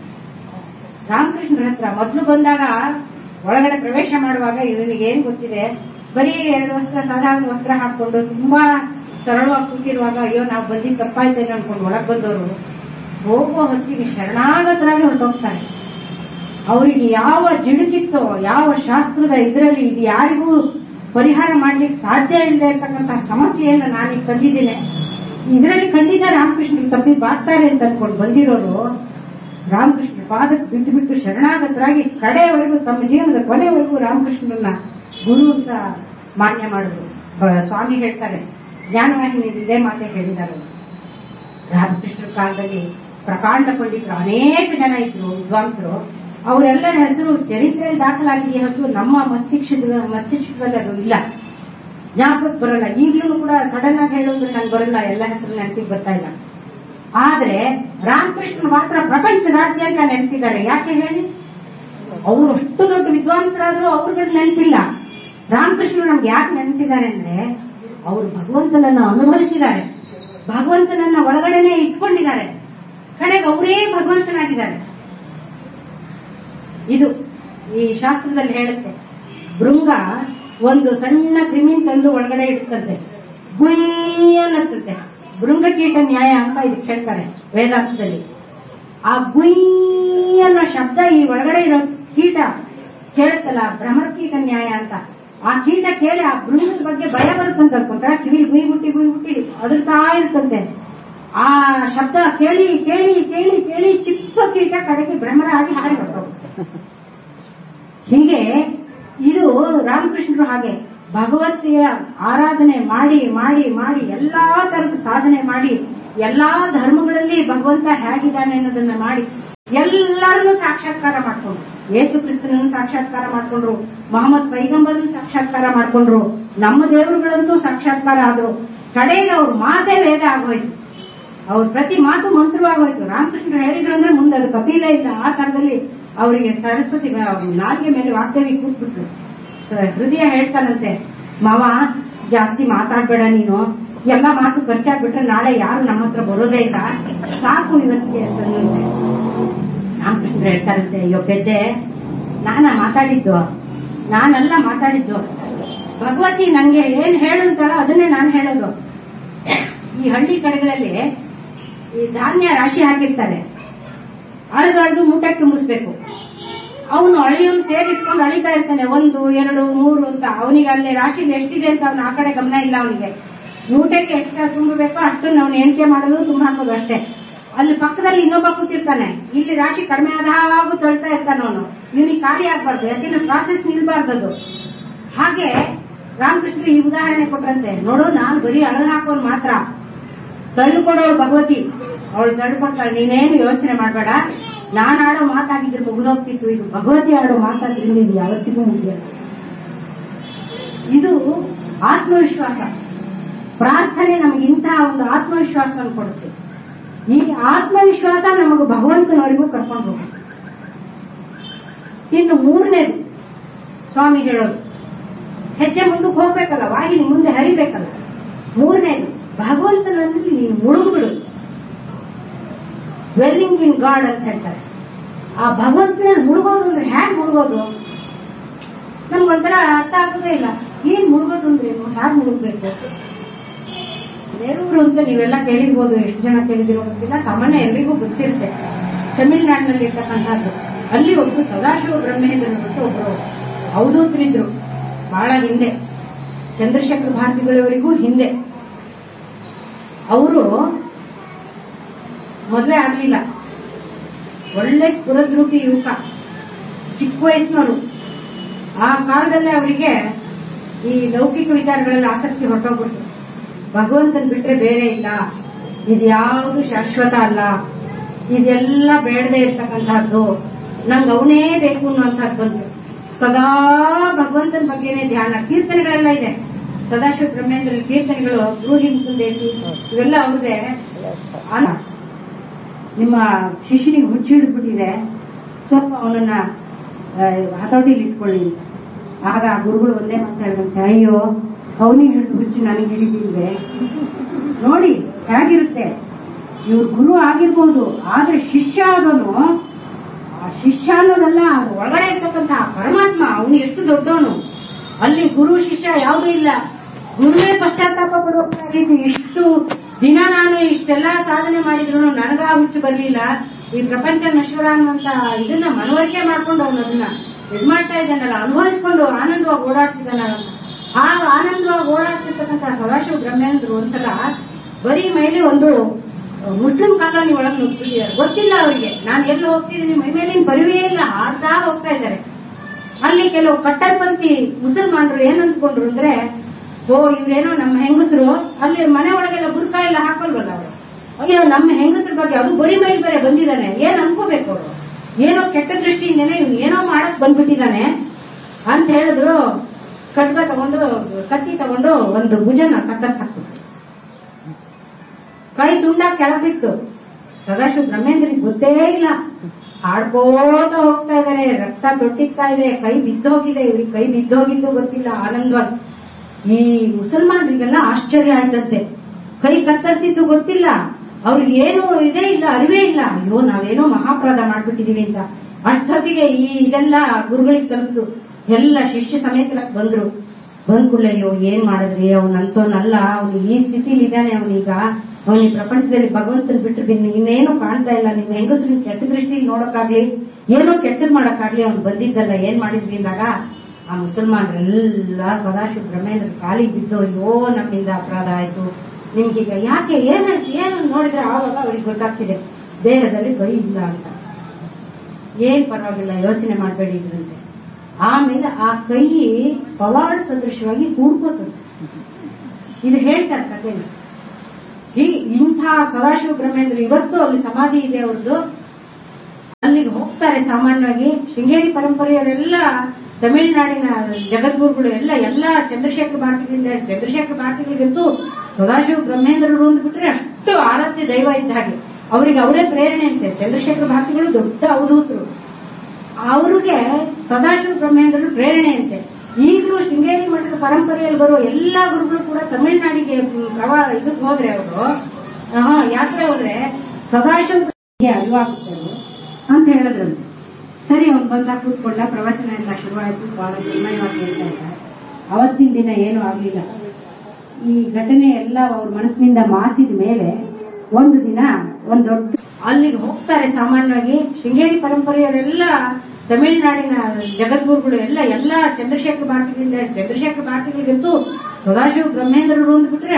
ರಾಮಕೃಷ್ಣರ ಹತ್ರ ಮೊದಲು ಬಂದಾಗ ಒಳಗಡೆ ಪ್ರವೇಶ ಮಾಡುವಾಗ ಇವನಿಗೆ ಏನ್ ಗೊತ್ತಿದೆ ಬರೀ ಎರಡು ವಸ್ತ್ರ ಸಾಧಾರಣ ವಸ್ತ್ರ ಹಾಕೊಂಡು ತುಂಬಾ ಸರಳವಾಗಿ ಕೂತಿರುವಾಗ ಅಯ್ಯೋ ನಾವು ಬಂದಿದ್ದು ತಪ್ಪಾಯ್ತೇನೆ ಅನ್ಕೊಂಡು ಒಳಗ್ ಬಂದವರು ಹೋಗುವ ಹೊತ್ತಿಗೆ ಶರಣಾಗತರಾಗಿ ಹೊರಟೋಗ್ತಾರೆ ಅವರಿಗೆ ಯಾವ ಜಿಡುಕಿತ್ತೋ ಯಾವ ಶಾಸ್ತ್ರದ ಇದರಲ್ಲಿ ಇದು ಯಾರಿಗೂ ಪರಿಹಾರ ಮಾಡ್ಲಿಕ್ಕೆ ಸಾಧ್ಯ ಇಲ್ಲದೆ ಇರ್ತಕ್ಕಂತಹ ಸಮಸ್ಯೆಯನ್ನು ನಾನೀಗ ತಂದಿದ್ದೇನೆ ಇದರಲ್ಲಿ ಖಂಡಿತ ರಾಮಕೃಷ್ಣ ತಪ್ಪಿ ಬಾಗ್ತಾರೆ ಅಂತ ಅನ್ಕೊಂಡು ಬಂದಿರೋರು ರಾಮಕೃಷ್ಣ ಪಾದಕ್ಕೆ ಬಿಟ್ಟು ಬಿಟ್ಟು ಶರಣಾಗತರಾಗಿ ಕಡೆಯವರೆಗೂ ತಮ್ಮ ಜೀವನದ ಕೊನೆಯವರೆಗೂ ರಾಮಕೃಷ್ಣನನ್ನ ಗುರು ಅಂತ ಮಾನ್ಯ ಮಾಡಿದ್ರು ಬ- ಸ್ವಾಮಿ ಹೇಳ್ತಾರೆ ಜ್ಞಾನವಾಹಿನಿ ಇದೇ ಮಾತೆ ಹೇಳಿದ್ದಾರೆ ರಾಮಕೃಷ್ಣ ಕಾಲದಲ್ಲಿ ಪ್ರಕಾಂಡ ಪಂಡಿತರು ಅನೇಕ ಜನ ಇದ್ರು ವಿದ್ವಾಂಸರು ಅವರೆಲ್ಲ ಹೆಸರು ಚರಿತ್ರೆಯಲ್ಲಿ ದಾಖಲಾಗಿದೆ ಹೊರತು ನಮ್ಮ ಮಸ್ತಿಷ್ಕದ ಮಸ್ತಿಷ್ಕದಲ್ಲಿ ಅದು ಇಲ್ಲ ಜ್ಞಾಪಕಕ್ಕೆ ಬರಲ್ಲ ಈಗಲೂ ಕೂಡ ಸಡನ್ ಆಗಿ ಹೇಳೋದ್ರೆ ನಂಗೆ ಬರಲ್ಲ ಎಲ್ಲ ಹೆಸರು ನೆನಪಿಗೆ ಬರ್ತಾ ಇಲ್ಲ ಆದ್ರೆ ರಾಮಕೃಷ್ಣ ಮಾತ್ರ ಪ್ರಪಂಚದಾದ್ಯಂತ ನೆನಪಿದ್ದಾರೆ ಯಾಕೆ ಹೇಳಿ ಅವರು ಅಷ್ಟು ದೊಡ್ಡ ವಿದ್ವಾಂಸರಾದ್ರೂ ಅವ್ರಿಗೆ ನೆನಪಿಲ್ಲ ರಾಮಕೃಷ್ಣ ನಮ್ಗೆ ಯಾಕೆ ನೆನಪಿದ್ದಾರೆ ಅಂದ್ರೆ ಅವರು ಭಗವಂತನನ್ನ ಅನುಭವಿಸಿದ್ದಾರೆ ಭಗವಂತನನ್ನ ಒಳಗಡೆನೆ ಇಟ್ಕೊಂಡಿದ್ದಾರೆ ಕಡೆಗೆ ಅವರೇ ಭಗವಂತನಾಗಿದ್ದಾರೆ ಇದು ಈ ಶಾಸ್ತ್ರದಲ್ಲಿ ಹೇಳುತ್ತೆ ಭೃಂಗ ಒಂದು ಸಣ್ಣ ಕ್ರಿಮಿನ್ ತಂದು ಒಳಗಡೆ ಇಡ್ತಂತೆ ಗುಯ್ ಅನ್ನತ್ತೆ ಭೃಂಗಕೀಟ ನ್ಯಾಯ ಅಂತ ಇದಕ್ಕೆ ಹೇಳ್ತಾರೆ ವೇದಾಂತದಲ್ಲಿ ಆ ಗುಯ್ ಅನ್ನೋ ಶಬ್ದ ಈ ಒಳಗಡೆ ಇರೋ ಕೀಟ ಕೇಳುತ್ತಲ್ಲ ಭ್ರಮರಕೀಟ ನ್ಯಾಯ ಅಂತ ಆ ಕೀಟ ಕೇಳಿ ಆ ಭೃಂಗದ ಬಗ್ಗೆ ಭಯ ಬರುತ್ತಂತ ಅನ್ಕೊಂತಾರ ಕಿವಿಲಿ ಗುಯ್ ಗುಟ್ಟಿ ಗುಯ್ ಗುಟ್ಟಿ ಅದ್ರತಾ ಇರ್ತಂತೆ ಆ ಶಬ್ದ ಕೇಳಿ ಕೇಳಿ ಕೇಳಿ ಕೇಳಿ ಚಿಕ್ಕ ಕೀಟ ಕಡೆಗೆ ಭ್ರಮರ ಆಗಿ ಹಾರಿ ಹೊರಟೋಗುತ್ತೆ ಹೀಗೆ ಇದು ರಾಮಕೃಷ್ಣರು ಹಾಗೆ ಭಗವತಿಯ ಆರಾಧನೆ ಮಾಡಿ ಮಾಡಿ ಮಾಡಿ ಎಲ್ಲಾ ತರದ ಸಾಧನೆ ಮಾಡಿ ಎಲ್ಲಾ ಧರ್ಮಗಳಲ್ಲಿ ಭಗವಂತ ಹೇಗಿದ್ದಾನೆ ಅನ್ನೋದನ್ನ ಮಾಡಿ ಎಲ್ಲರನ್ನು ಸಾಕ್ಷಾತ್ಕಾರ ಮಾಡ್ಕೊಂಡ್ರು ಯೇಸು ಕ್ರಿಸ್ತನನ್ನು ಸಾಕ್ಷಾತ್ಕಾರ ಮಾಡ್ಕೊಂಡ್ರು ಮೊಹಮ್ಮದ್ ಪೈಗಂಬರನ್ನು ಸಾಕ್ಷಾತ್ಕಾರ ಮಾಡ್ಕೊಂಡ್ರು ನಮ್ಮ ದೇವರುಗಳಂತೂ ಸಾಕ್ಷಾತ್ಕಾರ ಆದ್ರು ಕಡೆಗೆ ಅವ್ರ ಮಾತೇ ವೇದ ಆಗೋಯ್ತು ಅವ್ರ ಪ್ರತಿ ಮಾತು ಮಂತ್ರವಾಗೋಯ್ತು ರಾಮಕೃಷ್ಣ ಹೇಳಿದ್ರು ಅಂದ್ರೆ ಮುಂದೆ ಅದು ಕಪಿಲೇ ಇಲ್ಲ ಆ ತರದಲ್ಲಿ ಅವರಿಗೆ ಸರಸ್ವತಿ ನಾಲ್ಗೆ ಮೇಲೆ ವಾಗ್ದೇವಿ ಕೂತ್ಬಿಟ್ರು ಸ- ಹೃದಯ ಹೇಳ್ತಾನಂತೆ ಮಾವ ಜಾಸ್ತಿ ಮಾತಾಡ್ಬೇಡ ನೀನು ಎಲ್ಲ ಮಾತು ಖರ್ಚಾಗ್ಬಿಟ್ರೆ ನಾಳೆ ಯಾರು ನಮ್ಮ ಹತ್ರ ಬರೋದೇ ಇಲ್ಲ ಸಾಕು ಇವತ್ತಿಗೆ ಅಂತಂದಂತೆ ರಾಮಕೃಷ್ಣ ಹೇಳ್ತಾರಂತೆ ಅಯ್ಯೋ ಪೆದ್ದೆ ನಾನ ಮಾತಾಡಿದ್ದು ನಾನಲ್ಲ ಮಾತಾಡಿದ್ದು ಭಗವತಿ ನಂಗೆ ಏನ್ ಹೇಳುತ್ತಾಳೋ ಅದನ್ನೇ ನಾನು ಹೇಳೋದು ಈ ಹಳ್ಳಿ ಕಡೆಗಳಲ್ಲಿ ಈ ಧಾನ್ಯ ರಾಶಿ ಹಾಕಿರ್ತಾರೆ ಅಳಗಳ್ದು ಮೂಟೆ ತುಂಬಿಸ್ಬೇಕು ಅವನು ಅಳಿಯೋನು ಸೇರಿಸ್ಕೊಂಡು ಅಳಿತಾ ಇರ್ತಾನೆ ಒಂದು ಎರಡು ಮೂರು ಅಂತ ಅವನಿಗೆ ಅಲ್ಲಿ ರಾಶಿಲಿ ಎಷ್ಟಿದೆ ಅಂತ ಅವನು ಆ ಕಡೆ ಗಮನ ಇಲ್ಲ ಅವನಿಗೆ ಮೂಟೆಗೆ ಎಷ್ಟು ತುಂಬಬೇಕೋ ಅಷ್ಟನ್ನು ಅವನು ಎಣಿಕೆ ಮಾಡೋದು ತುಂಬ ಹಾಕೋದು ಅಷ್ಟೇ ಅಲ್ಲಿ ಪಕ್ಕದಲ್ಲಿ ಇನ್ನೊಬ್ಬ ಕೂತಿರ್ತಾನೆ ಇಲ್ಲಿ ರಾಶಿ ಕಡಿಮೆ ಆದಾಗೂ ತೊಳ್ತಾ ಇರ್ತಾನೆ ಅವನು ಇವನಿಗೆ ಖಾಲಿ ಆಗ್ಬಾರ್ದು ಯಾಕೆಂದ್ರೆ ಪ್ರಾಸೆಸ್ ನಿಲ್ಬಾರ್ದದು ಹಾಗೆ ರಾಮಕೃಷ್ಣ ಈ ಉದಾಹರಣೆ ಕೊಟ್ರಂತೆ ನೋಡು ನಾನು ಬರೀ ಅಳದು ಹಾಕೋನ್ ಮಾತ್ರ ತಳ್ಳುಕೊಡೋಳು ಭಗವತಿ ಅವಳು ತಳ್ಳುಕೊಡ್ತಾಳೆ ನೀನೇನು ಯೋಚನೆ ಮಾಡಬೇಡ ನಾನು ಆಡೋ ಮಾತಾಗಿದ್ರೆ ಮುಗಿದೋಗ್ತಿತ್ತು ಇದು ಭಗವತಿ ಆಡೋ ಮಾತಾದ್ರಿಂದ ಇದು ಯಾವತ್ತಿಗೂ ಮುಗಿಯಲ್ಲ ಇದು ಆತ್ಮವಿಶ್ವಾಸ ಪ್ರಾರ್ಥನೆ ನಮಗೆ ಇಂತಹ ಒಂದು ಆತ್ಮವಿಶ್ವಾಸವನ್ನು ಕೊಡುತ್ತೆ ಈ ಆತ್ಮವಿಶ್ವಾಸ ನಮಗೆ ಭಗವಂತನವರಿಗೂ ಕರ್ಕೊಂಡು ಹೋಗುತ್ತೆ ಇನ್ನು ಮೂರನೇದು ಸ್ವಾಮಿ ಹೇಳೋದು ಹೆಜ್ಜೆ ಮುಂದಕ್ಕೆ ಹೋಗ್ಬೇಕಲ್ಲ ವಾಹಿನಿ ಮುಂದೆ ಹರಿಬೇಕಲ್ಲ ಮೂರನೇದು ಭಗವಂತನಲ್ಲಿ ನೀನು ಮುಳುಗುಬಿಡು ವೆಲ್ಲಿಂಗ್ ಇನ್ ಗಾಡ್ ಅಂತ ಹೇಳ್ತಾರೆ ಆ ಭಗವಂತನಲ್ಲಿ ಮುಳುಗೋದು ಅಂದ್ರೆ ಹ್ಯಾಗ್ ಮುಳುಗೋದು ನಮ್ಗೊಂಥರ ಅರ್ಥ ಆಗೋದೇ ಇಲ್ಲ ಏನ್ ಮುಳುಗೋದು ಅಂದ್ರೆ ಏನು ಹ್ಯಾಗ್ ಮುಳುಗ್ಬೇಕು ನೆರೂರು ಅಂತ ನೀವೆಲ್ಲ ಕೇಳಿರ್ಬೋದು ಎಷ್ಟು ಜನ ಕೇಳಿದಿರೋ ಗೊತ್ತಿಲ್ಲ ಸಾಮಾನ್ಯ ಎಲ್ರಿಗೂ ಗೊತ್ತಿರುತ್ತೆ ತಮಿಳುನಾಡಿನಲ್ಲಿ ಇರ್ತಕ್ಕಂಥದ್ದು ಅಲ್ಲಿ ಒಬ್ರು ಸದಾಶಿವ ಬ್ರಹ್ಮೇಂದ್ರನ್ ಬಿಟ್ಟು ಒಬ್ರು ಅವಧೂತರಿದ್ರು ಬಹಳ ಹಿಂದೆ ಚಂದ್ರಶೇಖರ ಭಾರತಿಗಳವರಿಗೂ ಹಿಂದೆ ಅವರು ಮೊದಲೇ ಆಗ್ಲಿಲ್ಲ ಒಳ್ಳೆ ಸ್ಫುರದ್ರೂಪಿ ಯುವಕ ಚಿಕ್ಕ ವಯಸ್ಸಿನವರು ಆ ಕಾಲದಲ್ಲೇ ಅವರಿಗೆ ಈ ಲೌಕಿಕ ವಿಚಾರಗಳಲ್ಲಿ ಆಸಕ್ತಿ ಹೊರಟೋಗ್ಬಿಡ್ತು ಭಗವಂತನ್ ಬಿಟ್ರೆ ಬೇರೆ ಇಲ್ಲ ಇದ್ಯಾವುದು ಶಾಶ್ವತ ಅಲ್ಲ ಇದೆಲ್ಲ ಬೇಡದೆ ಇರ್ತಕ್ಕಂಥದ್ದು ನಂಗೆ ಅವನೇ ಬೇಕು ಅನ್ನುವಂಥದ್ದು ಬಂತು ಸದಾ ಭಗವಂತನ ಬಗ್ಗೆನೇ ಧ್ಯಾನ ಕೀರ್ತನೆಗಳೆಲ್ಲ ಇದೆ ಸದಾಶಿವ ಬ್ರಹ್ಮೇಂದ್ರ ಕೀರ್ತನೆಗಳು ಬ್ರೂಹಿಂಗ್ ಕುಂದೇಶಿ ಇವೆಲ್ಲ ಅವ್ರಿಗೆ ಅಲ್ಲ ನಿಮ್ಮ ಶಿಷ್ಯನಿಗೆ ಹುಚ್ಚಿಡ್ಬಿಟ್ಟಿದೆ ಸ್ವಲ್ಪ ಅವನನ್ನ ಹತೋಟಿಲಿ ಇಟ್ಕೊಳ್ಳಿ ಅಂತ. ಆಗ ಆ ಗುರುಗಳು ಒಂದೇ ಮಾತಾಡಿದಂತೆ ಅಯ್ಯೋ ಅವನಿಗೆ ಹಿಡಿದು ಹುಚ್ಚು ನನಗೆ ಹಿಡಿದಿಲ್ವೇ ನೋಡಿ ಹೇಗಿರುತ್ತೆ ಇವ್ರು ಗುರು ಆಗಿರ್ಬೋದು ಆದ್ರೆ ಶಿಷ್ಯ ಆದವನು ಆ ಶಿಷ್ಯ ಅನ್ನೋದಲ್ಲ ಅದು ಒಳಗಡೆ ಇರ್ತಕ್ಕಂಥ ಆ ಪರಮಾತ್ಮ ಅವನು ಎಷ್ಟು ದೊಡ್ಡವನು ಅಲ್ಲಿ ಗುರು ಶಿಷ್ಯ ಯಾವುದೂ ಇಲ್ಲ ಗುರುವೇ ಪಶ್ಚಾತ್ತಾಪ ಪಡುವಂತಾಗಿದ್ದು ಇಷ್ಟು ದಿನ ನಾನು ಇಷ್ಟೆಲ್ಲ ಸಾಧನೆ ಮಾಡಿದ್ರು ನನಗ ಹುಚ್ಚು ಬರ್ಲಿಲ್ಲ ಈ ಪ್ರಪಂಚ ನಶ್ವರ ಅನ್ನುವಂತ ಇದನ್ನ ಮನವರಿಕೆ ಮಾಡ್ಕೊಂಡು ಅವನು ಅದನ್ನ ಇದ್ ಮಾಡ್ತಾ ಇದ್ದಾನಲ್ಲ ಅನುಭವಿಸ್ಕೊಂಡು ಆನಂದವಾಗಿ ಓಡಾಡ್ತಿದ್ದಾನಲ್ಲ ಆ ಆನಂದವಾಗಿ ಓಡಾಡ್ತಿರ್ತಕ್ಕಂಥ ಸದಾಶಿವ ಬ್ರಹ್ಮೇಂದ್ರ ಒಂದ್ಸಲ ಬರೀ ಮೇಲೆ ಒಂದು ಮುಸ್ಲಿಂ ಕಾಲೋನಿ ಒಳಗೆ ನುಗ್ಗಿದ್ದಾರೆ ಗೊತ್ತಿಲ್ಲ ಅವರಿಗೆ ನಾನು ಎಲ್ಲಿ ಹೋಗ್ತಿದ್ದೀನಿ ಮೈ ಮೇಲಿನ ಪರಿವೇ ಇಲ್ಲ ಆಡ್ತಾ ಹೋಗ್ತಾ ಇದ್ದಾರೆ ಅಲ್ಲಿ ಕೆಲವು ಕಟ್ಟರ್ಪಂಥಿ ಮುಸಲ್ಮಾನರು ಏನ್ ಅಂದ್ಕೊಂಡ್ರು ಅಂದ್ರೆ ಓ ಇವ್ರೇನೋ ನಮ್ಮ ಹೆಂಗಸರು ಅಲ್ಲಿ ಮನೆ ಒಳಗೆಲ್ಲ ಬುರ್ಕ ಎಲ್ಲ ಹಾಕೊಲ್ವಲ್ಲ ಅವರು ಅಯ್ಯೋ ನಮ್ಮ ಹೆಂಗಸರ ಬಗ್ಗೆ ಅದು ಬರಿ ಮೇಲೆ ಬೇರೆ ಬಂದಿದ್ದಾನೆ ಏನ್ ಅನ್ಕೋಬೇಕು ಅವರು ಏನೋ ಕೆಟ್ಟ ದೃಷ್ಟಿಯಿಂದನೇ ಇವ್ನು ಏನೋ ಮಾಡಕ್ ಬಂದ್ಬಿಟ್ಟಿದ್ದಾನೆ ಅಂತ ಹೇಳಿದ್ರು ಖಡ್ಗ ತಗೊಂಡು ಕತ್ತಿ ತಗೊಂಡು ಒಂದು ಭುಜನ ಕತ್ತರಿಸಾಕ್ಬಿಟ್ರು ಕೈ ತುಂಡ ಕೆಳಗಿತ್ತು ಸದಾಶಿವ ಬ್ರಹ್ಮೇಂದ್ರಿಗೆ ಗೊತ್ತೇ ಇಲ್ಲ ಹಾಡ್ಕೋತ ಹೋಗ್ತಾ ಇದಾರೆ ರಕ್ತ ತೊಟ್ಟಿಗ್ತಾ ಇದೆ ಕೈ ಬಿದ್ದೋಗಿದೆ ಇವ್ರಿಗೆ ಕೈ ಬಿದ್ದೋಗಿದ್ದು ಗೊತ್ತಿಲ್ಲ ಆನಂದವಾಗಿ ಈ ಮುಸಲ್ಮಾನರಿಗೆಲ್ಲ ಆಶ್ಚರ್ಯ ಆಯ್ತಂತೆ ಕೈ ಕತ್ತರಿಸಿದ್ದು ಗೊತ್ತಿಲ್ಲ ಅವ್ರಿಗೆ ಏನು ಇದೇ ಇಲ್ಲ ಅರಿವೇ ಇಲ್ಲ ಅಯ್ಯೋ ನಾವೇನೋ ಮಹಾಪರಾಧ ಮಾಡ್ಬಿಟ್ಟಿದೀವಿ ಅಂತ ಅಷ್ಟೊತ್ತಿಗೆ ಈ ಇದೆಲ್ಲ ಗುರುಗಳಿಗೆ ತಲುಪಿದ್ರು ಎಲ್ಲ ಶಿಷ್ಯ ಸಮೇತ ಬಂದ್ರು ಬಂದ್ ಕೂಡಲೇ ಅಯ್ಯೋ ಏನ್ ಮಾಡಿದ್ರಿ ಅವನಂತೋನಲ್ಲ ಅವನು ಈ ಸ್ಥಿತಿಲಿ ಇದ್ದಾನೆ ಅವನೀಗ ಅವನ ಈ ಪ್ರಪಂಚದಲ್ಲಿ ಭಗವಂತನ ಬಿಟ್ಟು ಬಿನ್ ಇನ್ನೇನು ಕಾಣ್ತಾ ಇಲ್ಲ ನಿಮ್ ಹೆಂಗಸ್ರು ಕೆಟ್ಟ ದೃಷ್ಟಿಲಿ ನೋಡಕ್ಕಾಗ್ಲಿ ಏನೋ ಕೆಟ್ಟದ್ ಮಾಡಕ್ಕಾಗ್ಲಿ ಅವ್ನು ಬಂದಿದ್ದಲ್ಲ ಏನ್ ಮಾಡಿದ್ರಿ ಅಂದಾಗ ಆ ಮುಸಲ್ಮಾನರೆಲ್ಲ ಸದಾಶಿವ ಬ್ರಹ್ಮೇಂದ್ರ ಕಾಲಿಗೆ ಬಿದ್ದು ಅಯ್ಯೋ ನಮ್ಮಿಂದ ಅಪರಾಧ ಆಯ್ತು ನಿಮ್ಗೀಗ ಯಾಕೆ ಏನಾಯ್ತು ಏನು ನೋಡಿದ್ರೆ ಆವಾಗ ಅವ್ರಿಗೆ ಗೊತ್ತಾಗ್ತಿದೆ ದೇಹದಲ್ಲಿ ಕೈ ಇಲ್ಲ ಅಂತ ಏನ್ ಪರವಾಗಿಲ್ಲ ಯೋಚನೆ ಮಾಡಬೇಡಿ ಇದ್ರಂತೆ ಆಮೇಲೆ ಆ ಕೈ ಪವಾಡ ಸದೃಶವಾಗಿ ಕೂಡ್ಕೋತದೆ ಇದು ಹೇಳ್ತಾರೆ ಕಥೆನ ಈ ಇಂಥ ಸದಾಶಿವ ಬ್ರಹ್ಮೇಂದ್ರ ಇವತ್ತು ಅಲ್ಲಿ ಸಮಾಧಿ ಇದೆ ಅವ್ರದ್ದು ಅಲ್ಲಿಗೆ ಹೋಗ್ತಾರೆ ಸಾಮಾನ್ಯವಾಗಿ ಶೃಂಗೇರಿ ಪರಂಪರೆಯವರೆಲ್ಲ ತಮಿಳುನಾಡಿನ ಜಗದ್ಗುರುಗಳು ಎಲ್ಲ ಎಲ್ಲ ಚಂದ್ರಶೇಖರ ಭಾರತಿಗಳಿಂದ ಚಂದ್ರಶೇಖರ ಭಾರತಿಗಳಿಗಂತೂ ಸದಾಶಿವ ಬ್ರಹ್ಮೇಂದ್ರರು ಅಂದ್ಬಿಟ್ರೆ ಅಷ್ಟು ಆರಾಧ್ಯ ದೈವ ಇದ್ದ ಹಾಗೆ ಅವರಿಗೆ ಅವರೇ ಪ್ರೇರಣೆ ಅಂತೆ ಚಂದ್ರಶೇಖರ ಭಾರತಿಗಳು ದೊಡ್ಡ ಅವಧೂತರು ಅವ್ರಿಗೆ ಸದಾಶಿವ ಬ್ರಹ್ಮೇಂದ್ರರು ಪ್ರೇರಣೆ ಅಂತೆ ಈಗಲೂ ಶೃಂಗೇರಿ ಮಠದ ಪರಂಪರೆಯಲ್ಲಿ ಬರುವ ಎಲ್ಲಾ ಗುರುಗಳು ಕೂಡ ತಮಿಳುನಾಡಿಗೆ ಪ್ರವಾ ಇದಕ್ಕೆ ಹೋದ್ರೆ ಅವರು ಯಾತ್ರೆ ಹೋದ್ರೆ ಸದಾಶಿವ ಬ್ರಹ್ಮನಿಗೆ ಅರಿವಾಗುತ್ತೆ ಅದು ಅಂತ ಹೇಳಿದ್ರಂತೆ ಸರಿ ಅವ್ನು ಬಂದಾಗ ಕೂತ್ಕೊಂಡ ಪ್ರವಚನ ಎಲ್ಲ ಶುರುವಾಯಿತು ಬಹಳ ಚಿನ್ಮಯವಾಗಿ ಹೇಳ್ತಾ ಇದ್ದಾರೆ ಅವತ್ತಿನ ದಿನ ಏನೂ ಆಗ್ಲಿಲ್ಲ ಈ ಘಟನೆ ಎಲ್ಲ ಅವ್ರ ಮನಸ್ಸಿನಿಂದ ಮಾಸಿದ ಮೇಲೆ ಒಂದು ದಿನ ಒಂದ್ ದೊಡ್ಡ ಅಲ್ಲಿಗೆ ಹೋಗ್ತಾರೆ ಸಾಮಾನ್ಯವಾಗಿ ಶೃಂಗೇರಿ ಪರಂಪರೆಯವರೆಲ್ಲ ತಮಿಳುನಾಡಿನ ಜಗದ್ಗುರುಗಳು ಎಲ್ಲ ಎಲ್ಲ ಚಂದ್ರಶೇಖರ ಭಾರತಿಗಳಿಂದ ಚಂದ್ರಶೇಖರ ಭಾರತಿಗಳಿಗಂತೂ ಸದಾಶಿವ ಬ್ರಹ್ಮೇಂದ್ರರು ಅಂದ್ಬಿಟ್ರೆ